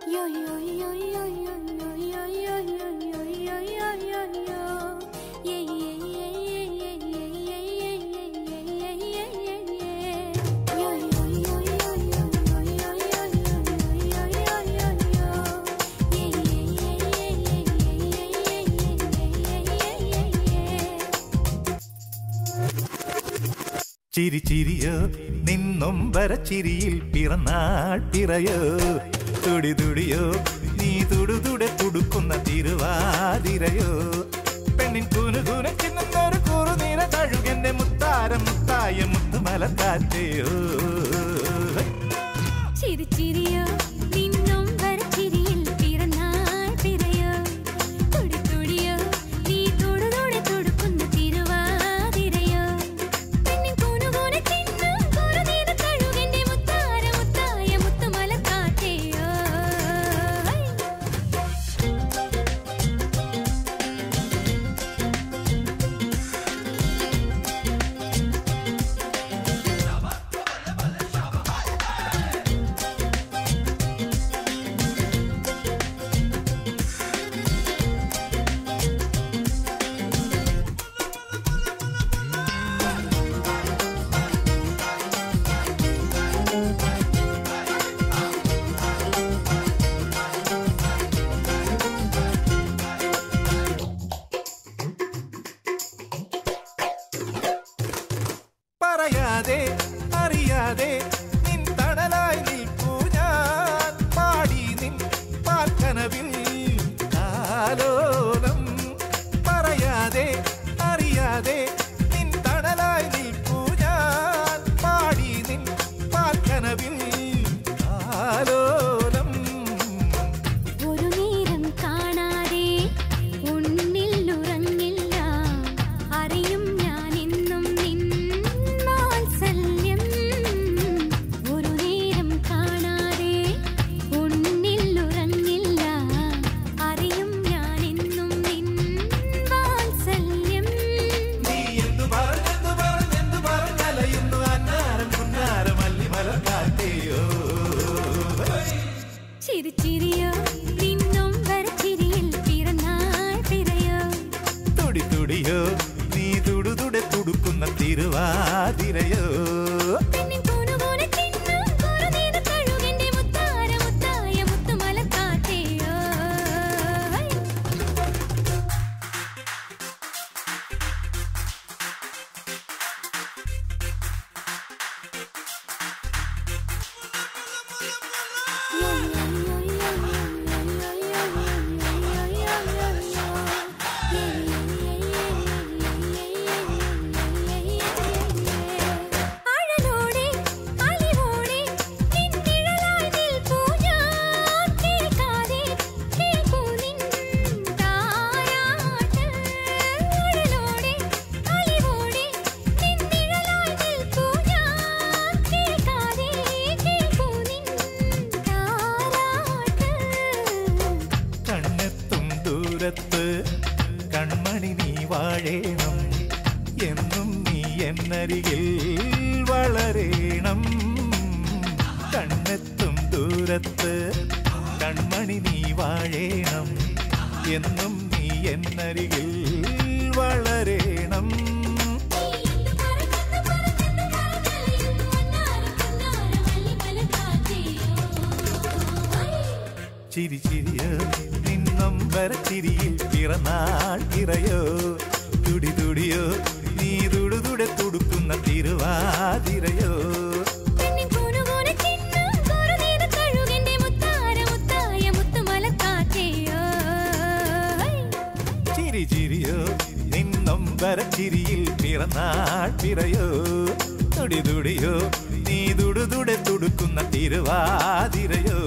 ചിരി ചിരിയോ നിന്നും വരച്ചിരിയിൽ പിറന്നാൾ പിറയോ തുടി തുടിയോ നീ തുടുതുടെ തുടുക്കുന്ന തിരുവാതിരയോ പെണ്ണിൻ കുനുകുന ചിന്നൊരു കുറുനീര തഴുകന്റെ മുത്താരം മുത്തായ മുത്തുമലത്താറ്റയോ ചിരിച്ചിരിയോ നിന്നും വരച്ചിരിയിൽ പിറന്നാൾ പിറയോ തുടിത്തുടിയോ നീ തൊടുതൊടെ തൊടുക്കുന്ന തിരുവാതിരയോ പെണ്ണിൻ കൂനുകൂന ചിന്നം കുറുനീര തഴുകന്റെ മുത്താര മുത്തായ മുത്തുമലക്കാറ്റയോ പറയാതെ അറിയാതെ നിൻ തണലായി നിൽപ്പൂ ഞാൻ പാടി നിൻ പാൽക്കനവിൽ കാലോലം പറയാതെ അറിയാതെ നിൻ തണലായി നിൽപ്പൂ ഞാൻ പാടി നിൻ പാൽക്കനവിൽ കാലോലം ഒരു നേരം കാണാതെ ഉന്നിൽ ഉറങ്ങില്ല അറിയും ഞാൻ എന്നും നിൻ വാത്സല്യം ഒരു നേരം കാണാതെ ഉന്നിൽ ഉറങ്ങില്ല അറിയും ഞാൻ എന്നും നിൻ വാത്സല്യം നീ എന്തു പറഞ്ഞെന്തു പറഞ്ഞെന്തു പറഞ്ഞലയുന്നു അന്നാരം പുന്നാരം അല്ലിമലക്കാറ്റയോ ചിരിച്ചിരിയോ നിന്നും വരച്ചിരിയിൽ പിറന്നാൾ പിറയോ തുടി തുടിയോ നീ തുടുതുടെ തുടുക്കുന്ന തിരുവാതിരയോ പെണ്ണിൻ കൂനുകൂന ചിന്നം കുറുനീര തഴുകന്റെ മുത്താര മുത്തായ മുത്തുമലക്കാറ്റയോ അഴലോടെ അലിവോടെ നിൻ നിഴലായി നിൽപ്പൂ ഞാൻ കേൾക്കാതെ കേൾപ്പൂ നിൻ താരാട്ട് അഴലോടെ അലിവോടെ നിൻ നിഴലായി നിൽപ്പൂ ഞാൻ കേൾക്കാതെ കേൾപ്പൂ നിൻ താരാട്ട് കണ്ണെത്തും ദൂരത്ത് കൺമണി നീ വാഴേണം എന്നും നീ എന്നരികിൽ വളരേണം കണ്ണെത്തും ദൂരത്ത് കൺമണി നീ വാഴേണം എന്നും നീ എന്നരികിൽ വളരേണം ചിരി ചിരിയോ നിന്നും വരച്ചിരിയിൽ പിറന്നാൾ പിറയോ തുടി തുടിയോ നീ തുടുതുടെ തുടുക്കുന്ന തിരുവാതിരയോ ചിരി ചിരിയോ നിന്നും വരച്ചിരിയിൽ പിറന്നാൾ പിറയോ തുടി തുടിയോ നീ തുടുതുടെ തുടുക്കുന്ന തിരുവാതിരയോ